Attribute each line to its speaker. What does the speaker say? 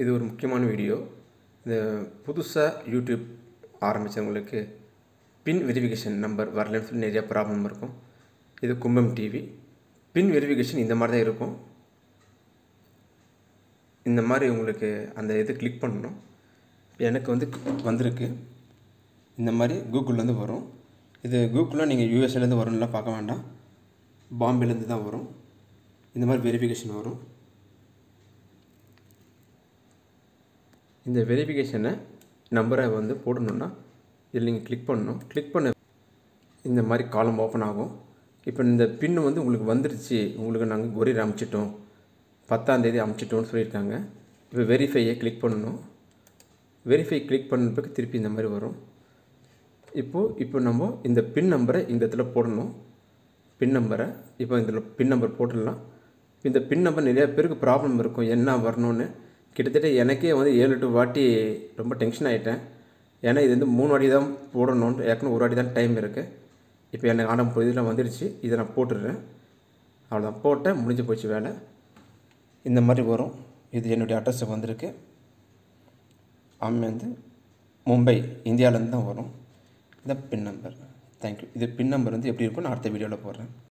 Speaker 1: இது ஒரு முக்கியமான வீடியோ இந்த புதுசாக யூடியூப் ஆரம்பித்தவங்களுக்கு பின் வெரிஃபிகேஷன் நம்பர் வரலன்னு சொல்லி நிறையா ப்ராப்ளம் இருக்கும் இது கும்பம் டிவி பின் வெரிஃபிகேஷன் இந்த மாதிரி தான் இருக்கும் இந்த மாதிரி உங்களுக்கு அந்த இது கிளிக் பண்ணணும் எனக்கு வந்து வந்திருக்கு இந்த மாதிரி கூகுள்லேருந்து வரும் இது கூகுளில் நீங்கள் யூஎஸ்ஏலேருந்து வரும்லாம் பார்க்க வேண்டாம் பாம்பேலேருந்து தான் வரும் இந்த மாதிரி வெரிஃபிகேஷன் வரும் இந்த வெரிஃபிகேஷனை நம்பரை வந்து போடணுன்னா இதில் நீங்கள் கிளிக் பண்ணணும் கிளிக் பண்ண இந்த மாதிரி காலம் ஓப்பன் ஆகும் இப்போ இந்த பின் வந்து உங்களுக்கு வந்துருச்சு உங்களுக்கு நாங்கள் கொரியர் அமுச்சிட்டோம் பத்தாந்தேதி அமுச்சிட்டோம்னு சொல்லியிருக்காங்க இப்போ வெரிஃபையை கிளிக் பண்ணணும் வெரிஃபை கிளிக் பண்ண பிறகு திருப்பி இந்த மாதிரி வரும் இப்போது இப்போ நம்ம இந்த பின் நம்பரை இந்த இடத்துல போடணும் பின் நம்பரை இப்போ இதில் பின் நம்பர் போட்டுடலாம் இந்த பின் நம்பர் நிறையா பேருக்கு ப்ராப்ளம் இருக்கும் என்ன வரணும்னு கிட்டத்தட்ட எனக்கே வந்து ஏழு எட்டு வாட்டி ரொம்ப டென்ஷன் ஆகிட்டேன் ஏன்னா இது வந்து மூணு வாட்டி தான் போடணும்னு ஏற்கனவே ஒரு வாட்டி தான் டைம் இருக்குது இப்போ எனக்கு ஆடம் இதில் வந்துடுச்சு இதை நான் போட்டுடுறேன் அவ்வளோதான் போட்டேன் முடிஞ்சு போச்சு வேலை இந்த மாதிரி வரும் இது என்னுடைய அட்ரஸுக்கு வந்திருக்கு ஆமாம் வந்து மும்பை இந்தியாவிலேருந்து தான் வரும் இந்த பின் நம்பர் தேங்க்யூ இது பின் நம்பர் வந்து எப்படி இருக்கும் நான் அடுத்த வீடியோவில் போடுறேன்